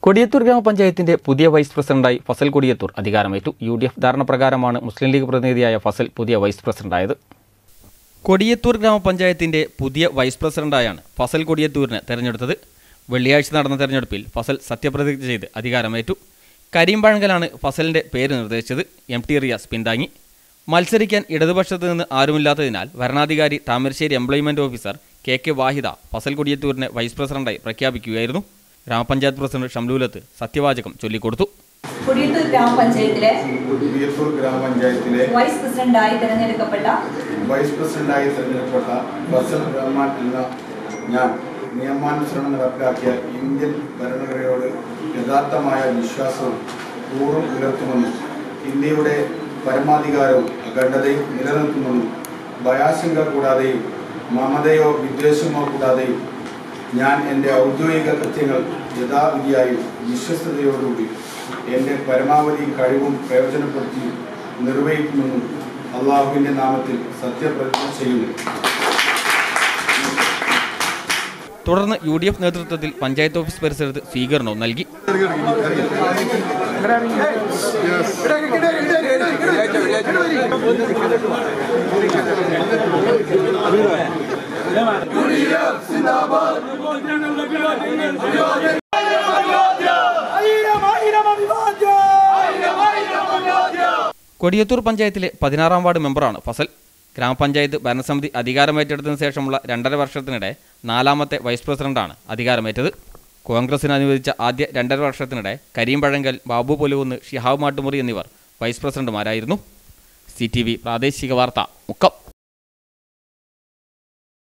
കൊടിയത്തൂർ ഗ്രാമപഞ്ചായത്തിന്റെ പുതിയ വൈസ് പ്രസിഡന്റായി ഫസൽ കൊടിയത്തൂർ അധികാരമേറ്റു യു ഡി എഫ് ധാരണ പ്രകാരമാണ് മുസ്ലിം ലീഗ് പ്രതിനിധിയായ ഫസൽ പുതിയ വൈസ് പ്രസിഡന്റായത് കൊടിയത്തൂർ ഗ്രാമപഞ്ചായത്തിന്റെ പുതിയ വൈസ് പ്രസിഡന്റായാണ് ഫസൽ കൊടിയത്തൂരിനെ തെരഞ്ഞെടുത്തത് വെള്ളിയാഴ്ച നടന്ന തെരഞ്ഞെടുപ്പിൽ ഫസൽ സത്യപ്രതിജ്ഞ ചെയ്ത് അധികാരമേറ്റു കരീംപഴങ്കലാണ് ഫസലിന്റെ പേര് നിർദ്ദേശിച്ചത് എം ടി റിയാസ് പിന്താങ്ങി മത്സരിക്കാൻ ഇടതുപക്ഷത്ത് നിന്ന് ആരുമില്ലാത്തതിനാൽ ഭരണാധികാരി Thamarassery employment officer K K Vahida Fasal കൊടിയത്തൂരിനെ വൈസ് പ്രസിഡന്റായി പ്രഖ്യാപിക്കുകയായിരുന്നു ഗ്രാമപഞ്ചായത്ത് പ്രസിഡന്റ് ഷംലൂലത്ത് സത്യവാചകം ചൊല്ലിക്കൊടുത്തു കൊടിയത്തൂർ ഗ്രാമപഞ്ചായത്തിലെ കൊടിയത്തൂർ ഗ്രാമപഞ്ചായത്തിലെ വൈസ് പ്രസിഡന്റായി തിരഞ്ഞെടുക്കപ്പെട്ട വൈസ് പ്രസിഡന്റായി തെരഞ്ഞെടുക്കപ്പെട്ട ഫസൽ റഹ്മാൻ എന്ന ഞാൻ നിയമാനുസരണം നടപ്പിലാക്കിയ ഇന്ത്യൻ ഭരണഘടനയോട് യഥാർത്ഥമായ വിശ്വാസവും കൂറും പുലർത്തുമെന്നും ഇന്ത്യയുടെ പരമാധികാരവും അഖണ്ഡതയും നിലനിർത്തുമെന്നും ഭയാശങ്ക കൂടാതെയും മമതയോ വിദ്വേഷമോ കൂടാതെയും ഞാൻ എൻ്റെ ഔദ്യോഗിക കൃത്യങ്ങൾ യഥാവിധിയായും വിശ്വസ്തയോടുകൂടി എൻ്റെ പരമാവധി കഴിവും പ്രയോജനപ്പെടുത്തി നിർവഹിക്കുമെന്നും അള്ളാഹുവിൻ്റെ നാമത്തിൽ സത്യപ്രതിജ്ഞ ചെയ്യുന്നു തുടർന്ന് യു ഡി എഫ് നേതൃത്വത്തിൽ പഞ്ചായത്ത് ഓഫീസ് പരിസരത്ത് സ്വീകരണവും നൽകി കൊടിയത്തൂർ പഞ്ചായത്തിലെ പതിനാറാം വാർഡ് മെമ്പറാണ് ഫസൽ ഗ്രാമപഞ്ചായത്ത് ഭരണസമിതി അധികാരമേറ്റെടുത്തതിനു ശേഷമുള്ള രണ്ടര വർഷത്തിനിടെ നാലാമത്തെ വൈസ് പ്രസിഡന്റാണ് അധികാരമേറ്റത് കോൺഗ്രസിന് അനുവദിച്ച ആദ്യ രണ്ടര വർഷത്തിനിടെ കരീം പഴങ്കൽ ബാബു പൊലുവുന്ന് ഷിഹാബ് മാട്ടുമുറി എന്നിവർ വൈസ് പ്രസിഡന്റുമാരായിരുന്നു സി ടി വി പ്രാദേശിക വാർത്ത മുക്കം